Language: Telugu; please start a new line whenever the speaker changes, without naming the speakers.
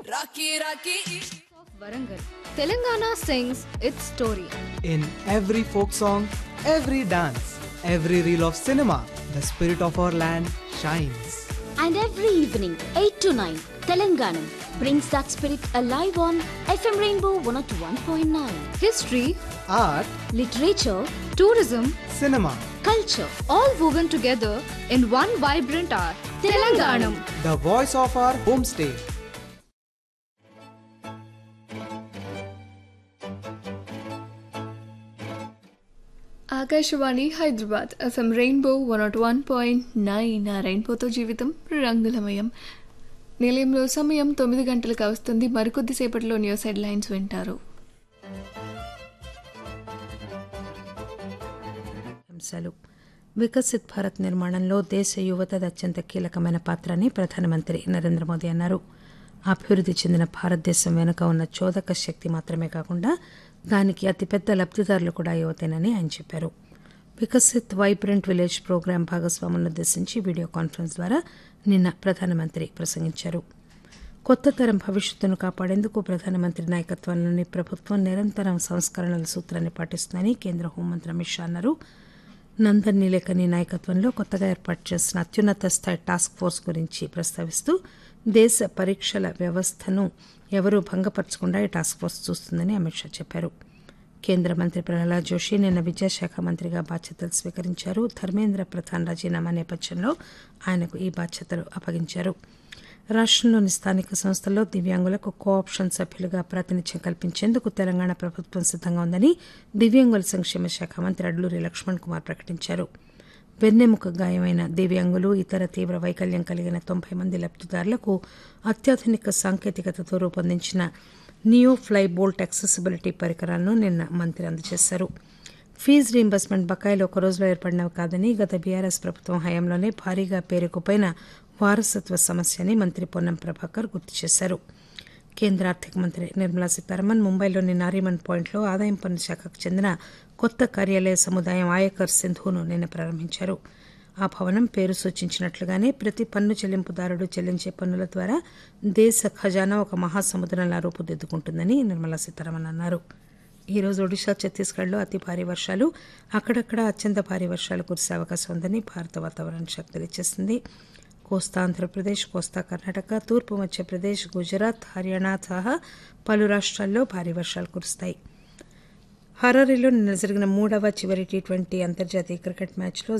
Rocky, Rocky.
Varangal. Telangana sings its story.
In every folk song, every dance, every reel of cinema, the spirit of our land shines.
And every evening, 8 to 9, Telanganam brings that spirit alive on FM Rainbow 101.9.
History,
Art,
Literature,
tourism,
cinema,
culture,
all woven together in one vibrant art.
Telanganam.
the voice of our homestay.
Akashvani Hyderabad FM Rainbow one naught one point nine ఆ రెయిన్బోతో జీవితం రంగులమయం నిలయంలో సమయం తొమ్మిది గంటలకు వస్తుంది మరికొద్దిసేపట్లో న్యూస్ హెడ్లైన్స్ వింటారు
అంశాలు వికసిత్ భారత్ నిర్మాణంలో దేశ యువతది అత్యంత కీలకమైన పాత్ర అని ప్రధానమంత్రి నరేంద్ర మోదీ అన్నారు అభివృద్ధి చెందిన భారతదేశం వెనుక ఉన్న చోదక శక్తి మాత్రమే కాకుండా దానికి అతిపెద్ద లబ్ధిదారులు కూడా యువతేనని ఆయన చెప్పారు వికసిత్ వైబ్రెంట్ విలేజ్ ప్రోగ్రాం భాగస్వాములను ఉద్దేశించి వీడియో కాన్ఫరెన్స్ ద్వారా నిన్న ప్రధానమంత్రి ప్రసంగించారు కొత్త తరం భవిష్యత్తును కాపాడేందుకు ప్రధానమంత్రి నాయకత్వంలోని ప్రభుత్వం నిరంతరం సంస్కరణల సూత్రాన్ని పాటిస్తుందని కేంద్ర హోంమంత్రి అమిత్ షా అన్నారు నందన్ నీలేకని నాయకత్వంలో కొత్తగా ఏర్పాటు చేసిన అత్యున్నత స్థాయి టాస్క్ ఫోర్స్ గురించి ప్రస్తావిస్తూ దేశ పరీక్షల వ్యవస్థను ఎవరూ భంగపరచకుండా ఈ టాస్క్ ఫోర్స్ చూస్తుందని అమిత్ షా చెప్పారు కేంద్ర మంత్రి ప్రహ్లాద్ జోషి నిన్న విద్యాశాఖ మంత్రిగా బాధ్యతలు స్వీకరించారు ధర్మేంద్ర ప్రధాన్ రాజీనామా నేపథ్యంలో ఆయనకు ఈ బాధ్యతలు అప్పగించారు రాష్ట్రంలోని స్థానిక సంస్థల్లో దివ్యాంగులకు కోఆప్షన్ సభ్యులుగా ప్రాతినిధ్యం కల్పించేందుకు తెలంగాణ ప్రభుత్వం సిద్ధంగా ఉందని దివ్యాంగుల సంక్షేమ శాఖ మంత్రి అడ్లూరి లక్ష్మణ్ కుమార్ ప్రకటించారు వెన్నెముక గాయమైన దివ్యాంగులు ఇతర తీవ్ర వైకల్యం కలిగిన తొంభై మంది లబ్దిదారులకు అత్యాధునిక సాంకేతికతతో రూపొందించిన నియో ఫ్లై బోల్ట్ యాక్సెసిబిలిటీ పరికరాలను నిన్న మంత్రి అందజేశారు ఫీజు రీంబర్స్మెంట్ బకాయిలు ఒక రోజులో ఏర్పడినవి కాదని గత బీఆర్ఎస్ ప్రభుత్వం హయాంలోనే భారీగా పేరుకుపోయిన వారసత్వ సమస్యని మంత్రి పొన్నం ప్రభాకర్ గుర్తు చేశారు కేంద్ర ఆర్థిక మంత్రి నిర్మలా సీతారామన్ ముంబైలోని నారీమన్ పాయింట్లో ఆదాయం పన్ను శాఖకు చెందిన కొత్త కార్యాలయ సముదాయం ఆయకర్ సింధును నిన్న ప్రారంభించారు ఆ భవనం పేరు సూచించినట్లుగానే ప్రతి పన్ను చెల్లింపుదారుడు చెల్లించే పన్నుల ద్వారా దేశ ఖజానా ఒక మహాసముద్రంలా రూపుదిద్దుకుంటుందని నిర్మలా సీతారామన్ అన్నారు ఈ రోజు ఒడిషా ఛత్తీస్గఢ్లో అతి భారీ వర్షాలు అక్కడక్కడ అత్యంత భారీ వర్షాలు కురిసే అవకాశం ఉందని భారత వాతావరణ శాఖ తెలియజేసింది కోస్తా ఆంధ్రప్రదేశ్ కోస్తా కర్ణాటక తూర్పు మధ్యప్రదేశ్ గుజరాత్ హర్యానా సహా పలు రాష్ట్రాల్లో భారీ వర్షాలు కురుస్తాయి హరారీలో నిన్న జరిగిన మూడవ చివరి టీ ట్వంటీ అంతర్జాతీయ క్రికెట్ మ్యాచ్లో